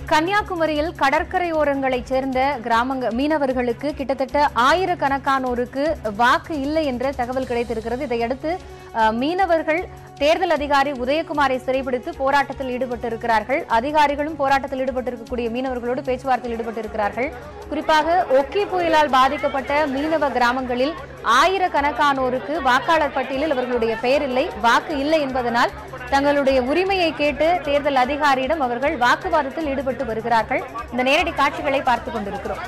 கன்னியாகுமரியில் கடற்கரையோரங்களைச் சேர்ந்த கிராமங்க மீனவர்களுக்கு கிட்டத்தட்ட ஆயிரக்கணக்கானோருக்கு வாக்கு இல்லை என்ற தகவல் கிடைத்திருக்கிறது இதையடுத்து அஹ், மீனவர்கள் தேர்தல் அதிகாரி உதயகுமாரை சிறைபிடித்து போராட்டத்தில் ஈடுபட்டிருக்கிறார்கள் அதிகாரிகளும் போராட்டத்தில் ஈடுபட்டிருக்கக்கூடிய மீனவர்களோடு பேச்சுவார்த்தையில் ஈடுபட்டிருக்கிறார்கள் குறிப்பாக ஒக்கி புயலால் பாதிக்கப்பட்ட மீனவ கிராமங்களில் ஆயிரக்கணக்கானோருக்கு வாக்காளர் பட்டியலில் அவர்களுடைய பெயர் இல்லை வாக்கு இல்லை என்பதனால் தங்களுடைய உரிமையை கேட்டு தேர்தல் அதிகாரியிடம் அவர்கள் வாக்குவாதத்தில் ஈடுபட்டு வருகிறார்கள் இந்த நேரடி காட்சிகளை பார்த்துக் கொண்டிருக்கிறோம்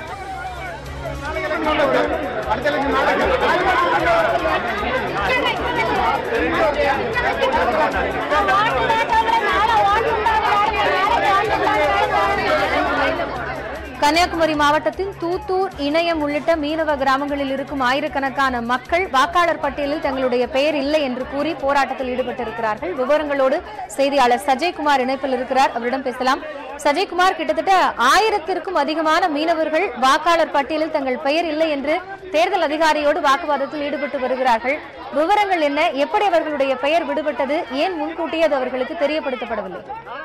கன்னியாகுமரி மாவட்டத்தின் தூத்தூர் இணையம் உள்ளிட்ட மீனவ கிராமங்களில் இருக்கும் ஆயிரக்கணக்கான மக்கள் வாக்காளர் பட்டியலில் தங்களுடைய பெயர் இல்லை என்று கூறி போராட்டத்தில் ஈடுபட்டிருக்கிறார்கள் விவரங்களோடு செய்தியாளர் சஜய்குமார் இணைப்பில் இருக்கிறார் அவரிடம் பேசலாம் சஜய்குமார் கிட்டத்தட்ட ஆயிரத்திற்கும் அதிகமான மீனவர்கள் வாக்காளர் பட்டியலில் தங்கள் பெயர் இல்லை என்று தேர்தல் அதிகாரியோடு வாக்குவாதத்தில் ஈடுபட்டு வருகிறார்கள் விவரங்கள் என்ன எப்படி அவர்களுடைய பெயர் விடுபட்டது ஏன் முன்கூட்டியே அது அவர்களுக்கு தெரியப்படுத்தப்படவில்லை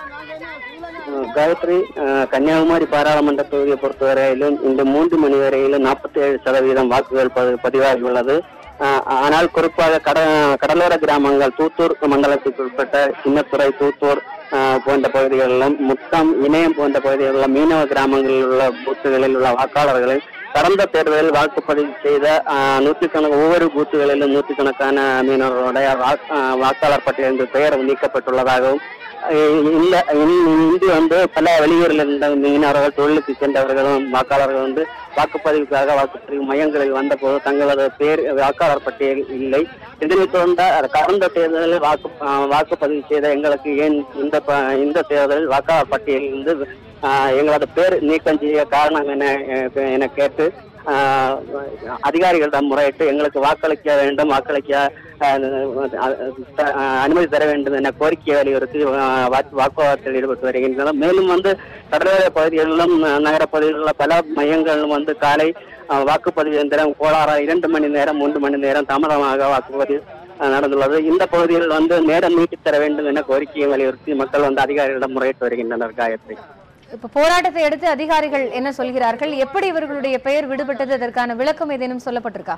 காயத்ரி அஹ், கன்னியாகுமரி பாராளுமன்ற தொகுதியை பொறுத்தவரையிலும் இந்த மூன்று மணி வரையிலும் நாற்பத்தி ஏழு சதவீதம் வாக்குகள் பதி- பதிவாகியுள்ளது அஹ், ஆனால் குறிப்பாக கட கடலோர கிராமங்கள் தூத்தூர் மண்டலத்துக்கு உட்பட்ட சின்னத்துறை தூத்தூர் அஹ், போன்ற பகுதிகளிலும் முத்தம் இணையம் போன்ற பகுதிகளிலும் மீனவ கிராமங்களில் உள்ள பூத்துகளில் உள்ள வாக்காளர்களை கடந்த தேர்தலில் வாக்குப்பதிவு செய்த அஹ், நூற்றுக்கணக்கான ஒவ்வொரு பூத்துகளிலும் நூற்றுக்கணக்கான மீனவர்களுடைய வாக்- அஹ், வாக்காளர் பட்டியலில் பெயர் நீக்கப்பட்டுள்ளதாகவும் அஹ் இல்ல இந்~ இன்று வந்து பல வெளியூரில் இருந்த மீனவர்கள் தொழிலுக்கு சென்றவர்களும் வாக்காளர்கள் வந்து வாக்குப்பதிவுக்காக வாக்குப்பதிவு மையங்களில் வந்தபோது தங்களது பேர் வாக்காளர் பட்டியல் இல்லை இதனைத் தொடர்ந்த கடந்த தேர்தலில் வாக்கு அஹ் வாக்குப்பதிவு செய்த எங்களுக்கு ஏன் இந்த ப- இந்த தேர்தலில் வாக்காளர் பட்டியலில் இருந்து அஹ் எங்களது பேர் நீக்கம் செய்ய காரணம் என அஹ் என கேட்டு ஆஹ் அதிகாரிகளிடம் முறையிட்டு எங்களுக்கு வாக்களிக்க வேண்டும் வாக்களிக்க ஆஹ் த- ஆஹ் அனுமதி தர வேண்டும் என கோரிக்கை வலியுறுத்தி ஆஹ் வாக்கு- வாக்குவாதத்தில் ஈடுபட்டு வருகின்றனர் மேலும் வந்து கடலோர பகுதிகளிலும் ஆஹ் நகரப் பகுதிகளில் உள்ள பல மையங்களிலும் வந்து காலை ஆஹ் வாக்குப்பதிவு எந்திரம் கோளாறாக இரண்டு மணி நேரம் மூன்று மணி நேரம் தாமதமாக வாக்குப்பதிவு ஆஹ் நடந்துள்ளது இந்த பகுதியில் வந்து நேரம் நீட்டித் தர வேண்டும் என கோரிக்கையை வலியுறுத்தி மக்கள் வந்து அதிகாரிகளிடம் முறையிட்டு வருகின்றனர் காயத்ரி இப்ப போராட்டத்தை அடுத்து அதிகாரிகள் என்ன சொல்கிறார்கள் எப்படி இவர்களுடைய பெயர் விடுபட்டது அதற்கான விளக்கம் ஏதேனும் சொல்லப்பட்டிருக்கா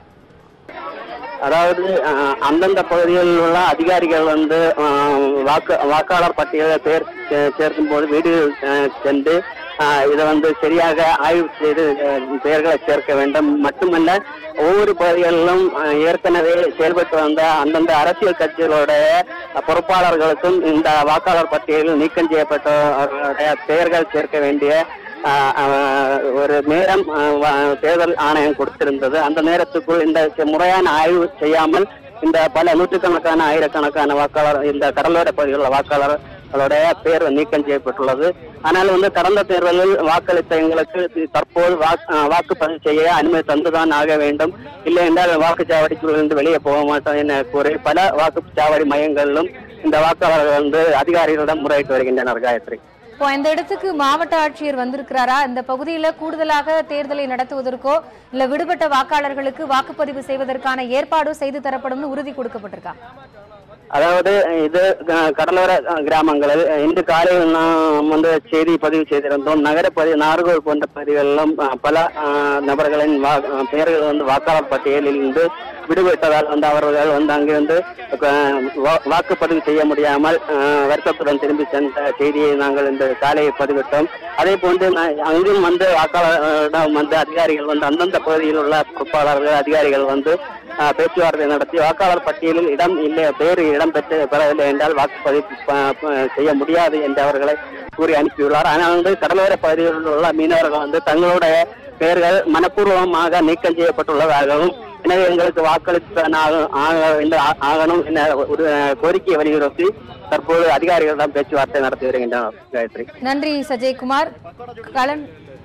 அதாவது அஹ், அந்தந்த பகுதிகளில் உள்ள அதிகாரிகள் வந்து அஹ், வாக்கு வாக்காளர் பட்டியலில் பேர் சே- சேர்க்கும் போது வீடு அஹ், சென்று அஹ், இதை வந்து சரியாக ஆய்வு செய்து அஹ், பெயர்களை சேர்க்க வேண்டும் மட்டுமல்ல ஒவ்வொரு பகுதிகளிலும் அஹ், ஏற்கனவே செயல்பட்டு வந்த அந்தந்த அரசியல் கட்சிகளுடைய பொறுப்பாளர்களுக்கும் இந்த வாக்காளர் பட்டியலில் நீக்கம் செய்யப்பட்டவர்களுடைய பெயர்கள் சேர்க்க வேண்டிய ஆஹ் ஆஹ் ஒரு நேரம் ஆஹ் வ- தேர்தல் ஆணையம் கொடுத்திருந்தது அந்த நேரத்துக்குள் இந்த செ- முறையான ஆய்வு செய்யாமல் இந்த பல நூற்றுக்கணக்கான ஆயிரக்கணக்கான வாக்காளர் இந்த கடலோர பகுதிகளில் வாக்காளர்களுடைய பேர் நீக்கம் செய்யப்பட்டுள்ளது ஆனால் வந்து கடந்த தேர்தலில் வாக்களித்த எங்களுக்கு தி- தற்போது வாக்கு- ஆஹ் வாக்குப்பதிவு செய்ய அனுமதி தந்துதான் ஆக வேண்டும் இல்லை என்றால் வாக்குச்சாவடிக்குள்ளிருந்து வெளியே போக மாட்டோம் என கூறி பல வாக்குச்சாவடி மையங்களிலும் இந்த வாக்காளர்கள் வந்து அதிகாரிகளிடம் முறையிட்டு வருகின்றனர் காயத்ரி இப்போ இந்த இடத்துக்கு மாவட்ட ஆட்சியர் வந்திருக்கிறாரா இந்த பகுதியில கூடுதலாக தேர்தலை நடத்துவதற்கோ இல்ல விடுபட்ட வாக்காளர்களுக்கு வாக்குப்பதிவு செய்வதற்கான ஏற்பாடோ செய்து தரப்படும்னு உறுதி கொடுக்கப்பட்டிருக்கா அதாவது இது க- கடலோர அஹ், கிராமங்களில் இன்று காலையில் நாம் வந்து செய்தி பதிவு செய்திருந்தோம் நகர பகுதி நாகர்கோவில் போன்ற பகுதிகளிலும் அஹ், பல அஹ், நபர்களின் வா- அஹ், பெயர்கள் வந்து வாக்காளர் பட்டியலில் இருந்து விடுபட்டதால் வந்து அவர்கள் வந்து அங்கிருந்து அஹ், வா- வாக்குப்பதிவு செய்ய முடியாமல் அஹ், வருத்தத்துடன் திரும்பி சென்ற செய்தியை நாங்கள் இந்த காலையை பதிவிட்டோம் அதே போன்று நா- அங்கும் வந்து வாக்காளரிடம் வந்து அதிகாரிகள் வந்து அந்தந்த பகுதியில் உள்ள பொறுப்பாளர்கள் அதிகாரிகள் வந்து அஹ், பேச்சுவார்த்தை நடத்தி வாக்காளர் பட்டியலில் இடம் இல்லை பேர் இடம் பெற்று பெறவில்லை என்றால் வாக்குப்பதிவு ப- ப- செய்ய முடியாது என்று அவர்களை கூறி அனுப்பியுள்ளார் ஆனால் வந்து கடலோர பகுதிகளில் உள்ள மீனவர்கள் வந்து தங்களுடைய பெயர்கள் மனப்பூர்வமாக நீக்கம் செய்யப்பட்டுள்ளதாகவும் எனவே எங்களுக்கு வாக்களித்தான் ஆக- ஆக வேண்டும் ஆ- ஆகணும் என ஒரு கோரிக்கையை வலியுறுத்தி தற்போது அதிகாரிகளிடம் பேச்சுவார்த்தை நடத்தி வருகின்றனர் காயத்ரி நன்றி சஜய்குமார் களன்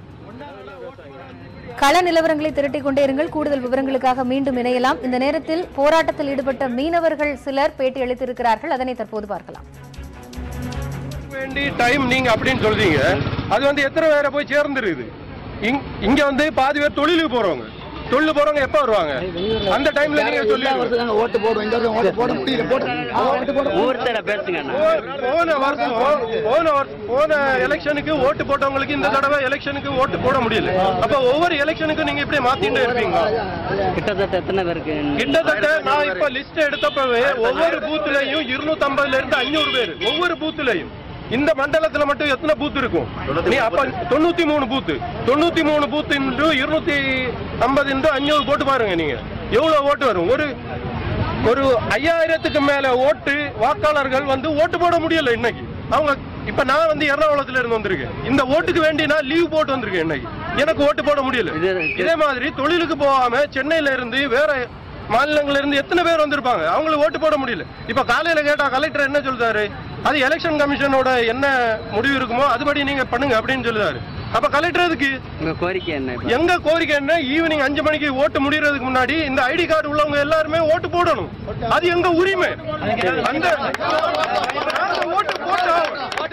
கள நிலவரங்களை திரட்டிக் கொண்டே இருங்கள் கூடுதல் விவரங்களுக்காக மீண்டும் இணையலாம் இந்த நேரத்தில் போராட்டத்தில் ஈடுபட்ட மீனவர்கள் சிலர் பேட்டி அளித்திருக்கிறார்கள் அதனை தற்போது பார்க்கலாம் வேண்டி டைம் நீங்க அப்படின்னு சொல்றீங்க அது வந்து எத்தனை பேரை போய் சேர்ந்துருது இங் இங்க வந்து பாதி பேர் தொழிலுக்கு போறவங்க தொழில் போறவங்க எப்ப வருவாங்க அந்த டைம்ல நீங்க சொல்லி ஓட்டு போடுவோம் இங்க இருக்கவங்க ஓட்டு போட முடியல போட்டு ஆ, ஓட்டு போட ஒவ்வொருத்தர பேசுங்க போன வருஷம் போன வருஷம் போன எலெக்ஷனுக்கு ஓட்டு போட்டவங்களுக்கு இந்த தடவை எலெக்ஷனுக்கு ஓட்டு போட முடியல அப்ப ஒவ்வொரு எலெக்ஷனுக்கும் நீங்க இப்படி மாத்திட்டே இருப்பீங்க கிட்டத்தட்ட எத்தனை பேருக்கு கிட்டத்தட்ட நான் இப்ப லிஸ்ட் எடுத்தப்பவே ஒவ்வொரு பூத்துலயும் இருநூத்தி ஐம்பதுல இருந்து அஞ்சூறு பேர் ஒவ்வொரு பூத்துலயும் இந்த மண்டலத்துல மட்டும் எத்தனை பூத் இருக்கும் நீ அப்ப தொண்ணூத்தி மூணு பூத்து தொண்ணூத்தி மூணு பூத் இன்டு இருநூத்தி ஐம்பது இன்டு அஞ்சூறு போட்டு பாருங்க நீங்க எவ்வளவு ஓட்டு வரும் ஒரு ஒரு ஐயாயிரத்துக்கு மேல ஓட்டு வாக்காளர்கள் வந்து ஓட்டு போட முடியல இன்னைக்கு அவங்க இப்ப நான் வந்து எர்ணாகுளத்துல இருந்து வந்திருக்கேன் இந்த ஓட்டுக்கு வேண்டி நான் லீவ் போட்டு வந்திருக்கேன் இன்னைக்கு எனக்கு ஓட்டு போட முடியல இது- இதே மாதிரி தொழிலுக்கு போகாம சென்னையில இருந்து வேற மாநிலங்கள்ல இருந்து எத்தனை பேர் வந்திருப்பாங்க அவங்களுக்கு ஓட்டு போட முடியல இப்ப காலையில கேட்டா கலெக்டர் என்ன சொல்றாரு அது எலெக்ஷன் கமிஷனோட என்ன முடிவு இருக்குமோ அதுபடி நீங்க பண்ணுங்க அப்படின்னு சொல்லுதாரு அப்ப கலெக்டர் எதுக்கு உங்க கோரிக்கை என்ன இப்ப? எங்க கோரிக்கை என்ன ஈவினிங் அஞ்சு மணிக்கு ஓட்டு முடியறதுக்கு முன்னாடி இந்த ஐடி கார்டு உள்ளவங்க எல்லாருமே ஓட்டு போடணும் அது எங்க உரிமை அந்த நாங்க ஓட்டு போட்டோம்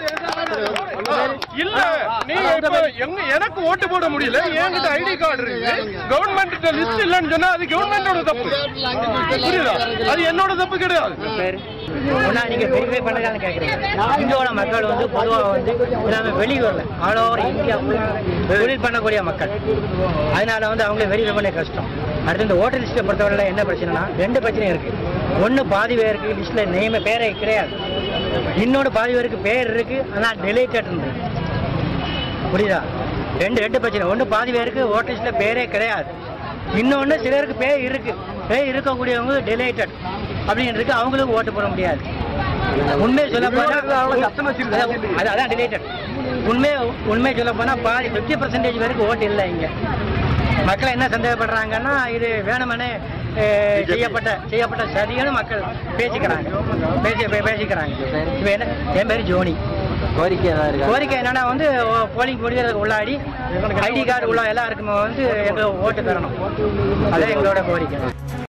இல்ல நீங்க இப்ப எங்க எனக்கு ஓட்டு போட முடியல என்கிட்ட ஐடி கார்டு இருக்கு கவர்மெண்ட் லிஸ்ட் இல்லன்னு சொன்னா அது கவர்மெண்டோட தப்பு புரியுதா அது என்னோட தப்பு கிடையாது பேரு ஒன்னா நீங்க வெரிஃபை பண்ணதான்னு கேக்குறீங்க இந்தியாவோட மக்கள் வந்து பொதுவாக வந்து எல்லாமே வெளியூர்ல ஆல் ஓவர் இந்தியா தொழில் பண்ணக்கூடிய மக்கள் அதனால வந்து அவங்களை வெரிஃபை பண்ண கஷ்டம் அடுத்து இந்த ஓட்டர் லிஸ்ட்டை பொறுத்தவரையில என்ன பிரச்சனைனா ரெண்டு பிரச்சனை இருக்கு ஒன்று பாதி பேருக்கு லிஸ்ட்ல நேம பேரே கிடையாது இன்னொன்று பாதி பேருக்கு பேர் இருக்கு ஆனால் டெலிட்டட் புரியுதா ரெண்டு ரெண்டு பிரச்சனை ஒன்று பாதி பேருக்கு ஓட்டர் லிஸ்ட்ல பேரே கிடையாது இன்னொன்று சிலருக்கு பேர் இருக்கு பேர் இருக்கக்கூடியவங்க டெலேட்டட் அப்படின்னு இருக்கு அவங்களுக்கு ஓட்டு போட முடியாது உண்மையை சொல்ல போனா அது அதான் டிலேட்டட் உண்மை உண்மை சொல்ல போனா பாதி ஃபிஃப்டி பர்சன்டேஜ் பேருக்கு ஓட்டு இல்லை இங்க மக்கள் என்ன சந்தேகப்படுறாங்கன்னா இது வேணுமெனே அஹ், செய்யப்பட்ட செய்யப்பட்ட சரியான மக்கள் பேசிக்கிறாங்க பேசி பே- பேசிக்கிறாங்க இப்போ என்ன என் பேர் ஜோனி கோரிக்கை ஏதாவது இருக்கா கோரிக்கை என்னன்னா வந்து போலிங் முடிகிறதுக்கு உள்ளாடி ஐடி கார்டு உள்ள எல்லாருக்குமே வந்து எங்களுக்கு ஓட்டு தரணும் அதான் எங்களோட கோரிக்கை